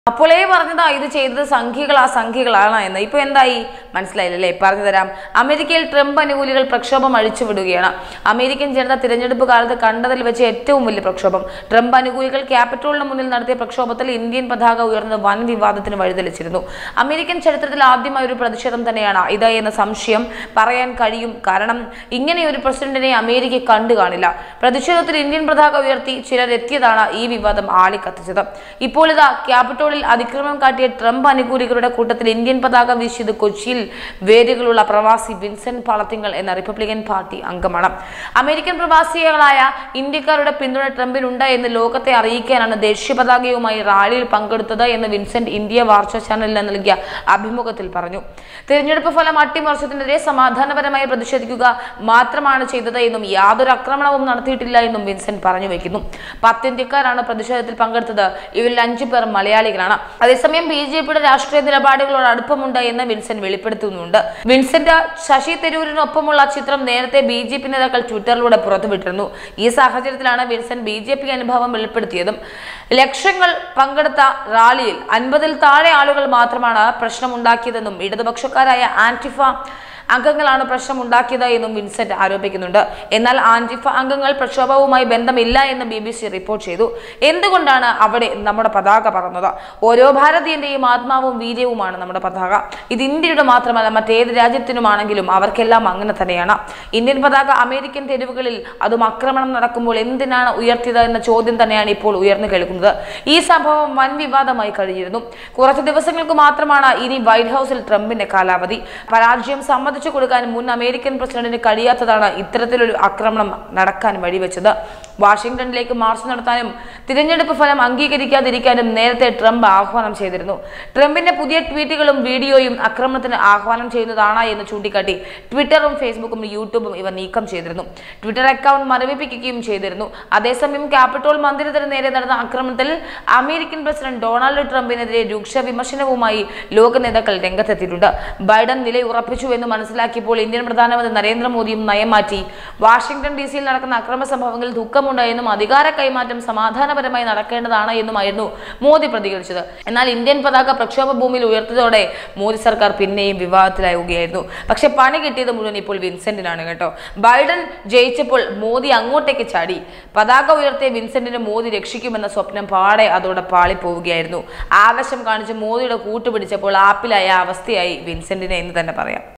അപ്പോളേ പറഞ്ഞതാ ഇത് ചെയ്തത് സംഖ്യകളാ സംഖ്യകളാണ് എന്ന് ഇപ്പൊ എന്തായി മനസ്സിലായില്ലല്ലേ പറഞ്ഞു തരാം അമേരിക്കയിൽ ട്രംപ് അനുകൂലികൾ പ്രക്ഷോഭം അഴിച്ചുവിടുകയാണ് അമേരിക്കൻ ജനത തിരഞ്ഞെടുപ്പ് കാലത്ത് കണ്ടതിൽ വെച്ച് ഏറ്റവും വലിയ പ്രക്ഷോഭം ട്രംപ് അനുകൂലികൾ ക്യാപിറ്റോളിന് മുന്നിൽ നടത്തിയ പ്രക്ഷോഭത്തിൽ ഇന്ത്യൻ പതാക ഉയർന്നത് വൻ വിവാദത്തിന് വഴിതെളിച്ചിരുന്നു അമേരിക്കൻ ചരിത്രത്തിൽ ആദ്യമായ ഒരു പ്രതിഷേധം തന്നെയാണ് ഇത് എന്ന സംശയം പറയാൻ കഴിയും കാരണം ഇങ്ങനെ ഒരു പ്രസിഡന്റിനെ അമേരിക്ക കണ്ടു കാണില്ല പ്രതിഷേധത്തിൽ ഇന്ത്യൻ പതാക ഉയർത്തി ചിലർ എത്തിയതാണ് ഈ വിവാദം ആളിക്കത്തിച്ചത് ഇപ്പോൾ ഇതാ ക്യാപിറ്റോളിൽ അതിക്രമം കാട്ടിയ ട്രംപ് അനുകൂലികളുടെ കൂട്ടത്തിൽ ഇന്ത്യൻ പതാക വീശിയത് കൊച്ചിയിൽ വേരുകളുള്ള പ്രവാസി വിൻസെന്റ് പാളത്തിങ്കൽ എന്ന റിപ്പബ്ലിക്കൻ പാർട്ടി അംഗമാണ് അമേരിക്കൻ പ്രവാസികളായ ഇന്ത്യക്കാരുടെ പിന്തുണ ട്രംപിനുണ്ട് എന്ന് ലോകത്തെ അറിയിക്കാനാണ് ദേശീയ പതാകയുമായി റാലിയിൽ പങ്കെടുത്തത് എന്ന് വിൻസെന്റ് ഇന്ത്യ വാർത്താ ചാനലിന് നൽകിയ അഭിമുഖത്തിൽ പറഞ്ഞു തിരഞ്ഞെടുപ്പ് ഫലം അട്ടിമറിച്ചതിനെതിരെ സമാധാനപരമായി പ്രതിഷേധിക്കുക മാത്രമാണ് ചെയ്തത് എന്നും യാതൊരു ആക്രമണവും നടത്തിയിട്ടില്ല എന്നും വിൻസെന്റ് പറഞ്ഞു വെക്കുന്നു പത്ത് ഇന്ത്യക്കാരാണ് പ്രതിഷേധത്തിൽ പങ്കെടുത്തത് ഇവരിൽ അഞ്ചു പേർ മലയാളികളാണ് അതേസമയം ബി ജെ പിയുടെ രാഷ്ട്രീയ നിലപാടുകളോട് അടുപ്പമുണ്ട് എന്ന് വിൻസെന്റ് വെളിപ്പെടുത്തുന്നുണ്ട് വിൻസെന്റ് ശശി തരൂരിനൊപ്പമുള്ള ചിത്രം നേരത്തെ ബി ജെ പി നേതാക്കൾ ട്വിറ്ററിലൂടെ പുറത്തുവിട്ടിരുന്നു ഈ സാഹചര്യത്തിലാണ് വിൻസെന്റ് ബി ജെ പി അനുഭവം വെളിപ്പെടുത്തിയതും ലക്ഷങ്ങൾ പങ്കെടുത്ത റാലിയിൽ അൻപതിൽ താഴെ ആളുകൾ മാത്രമാണ് പ്രശ്നമുണ്ടാക്കിയതെന്നും ഇടതുപക്ഷക്കാരായ ആന്റിഫ അംഗങ്ങളാണ് പ്രശ്നം ഉണ്ടാക്കിയത് എന്നും വിൻസെന്റ് ആരോപിക്കുന്നുണ്ട് എന്നാൽ ആന്റിഫ അംഗങ്ങൾ പ്രക്ഷോഭവുമായി ബന്ധമില്ല എന്ന് ബി ബി സി റിപ്പോർട്ട് ചെയ്തു എന്തുകൊണ്ടാണ് അവിടെ നമ്മുടെ പതാക പറന്നത് ഓരോ ഭാരതീയന്റെയും ആത്മാവും വീര്യവുമാണ് നമ്മുടെ പതാക ഇത് ഇന്ത്യയുടെ മാത്രമല്ല മറ്റേത് രാജ്യത്തിനുമാണെങ്കിലും അവർക്കെല്ലാം അങ്ങനെ തന്നെയാണ് ഇന്ത്യൻ പതാക അമേരിക്കൻ തെരുവുകളിൽ അതും ആക്രമണം നടക്കുമ്പോൾ എന്തിനാണ് ഉയർത്തിയത് എന്ന ചോദ്യം തന്നെയാണ് ഇപ്പോൾ ഉയർന്നു കേൾക്കുന്നത് ഈ സംഭവം വൻ വിവാദമായി കഴിഞ്ഞിരുന്നു കുറച്ച് ദിവസങ്ങൾക്ക് മാത്രമാണ് ഇനി വൈറ്റ് ഹൗസിൽ ട്രംപിന്റെ കാലാവധി പരാജയം സമ്മതിച്ചു കൊടുക്കാൻ മുൻ അമേരിക്കൻ പ്രസിഡന്റിന് കഴിയാത്തതാണ് ഇത്തരത്തിലൊരു ആക്രമണം നടക്കാൻ വഴിവെച്ചത് വാഷിംഗ്ടണിലേക്ക് മാർച്ച് നടത്താനും തിരഞ്ഞെടുപ്പ് ഫലം അംഗീകരിക്കാതിരിക്കാനും നേരത്തെ ട്രംപ് ആഹ്വാനം ചെയ്തിരുന്നു ട്രംപിന്റെ പുതിയ ട്വീറ്റുകളും വീഡിയോയും ആക്രമണത്തിന് ആഹ്വാനം ചെയ്യുന്നതാണ് എന്ന് ചൂണ്ടിക്കാട്ടി ട്വിറ്ററും ഫേസ്ബുക്കും യൂട്യൂബും ഇവ നീക്കം ചെയ്തിരുന്നു ട്വിറ്റർ അക്കൗണ്ട് മരവിപ്പിക്കുകയും ചെയ്തിരുന്നു അതേസമയം ക്യാപിറ്റോൾ മന്ദിരത്തിന് നേരെ നടന്ന ആക്രമണത്തിൽ അമേരിക്കൻ പ്രസിഡന്റ് ഡൊണാൾഡ് ട്രംപിനെതിരെ രൂക്ഷ വിമർശനവുമായി ലോക നേതാക്കൾ രംഗത്തെത്തിയിട്ടുണ്ട് ബൈഡൻ നിലയുറപ്പിച്ചു എന്ന് മനസ്സിലാക്കിയപ്പോൾ ഇന്ത്യൻ പ്രധാനമന്ത്രി നരേന്ദ്രമോദിയും നയം മാറ്റി വാഷിംഗ്ടൺ ഡി സിയിൽ നടക്കുന്ന അക്രമ സംഭവങ്ങളിൽ ദുഃഖമുണ്ട് എന്നും അധികാര കൈമാറ്റം സമാധാനപരമായി നടക്കേണ്ടതാണ് എന്നുമായിരുന്നു മോദി പ്രതികരിച്ചത് എന്നാൽ ഇന്ത്യൻ പതാക പ്രക്ഷോഭ ഭൂമിയിൽ ഉയർത്തിയതോടെ മോദി സർക്കാർ പിന്നെയും വിവാദത്തിലാവുകയായിരുന്നു പക്ഷെ പണി കിട്ടിയത് മുഴുവൻ ഇപ്പോൾ വിൻസെന്റിനാണ് കേട്ടോ ബൈഡൻ ജയിച്ചപ്പോൾ മോദി അങ്ങോട്ടേക്ക് ചാടി പതാക ഉയർത്തിയ വിൻസെന്റിനെ മോദി രക്ഷിക്കുമെന്ന സ്വപ്നം പാടെ അതോടെ പാളിപ്പോവുകയായിരുന്നു ആവേശം കാണിച്ച് മോദിയുടെ കൂട്ടുപിടിച്ചപ്പോൾ ആപ്പിലായ അവസ്ഥയായി വിൻസെന്റിനെ എന്ന് തന്നെ പറയാം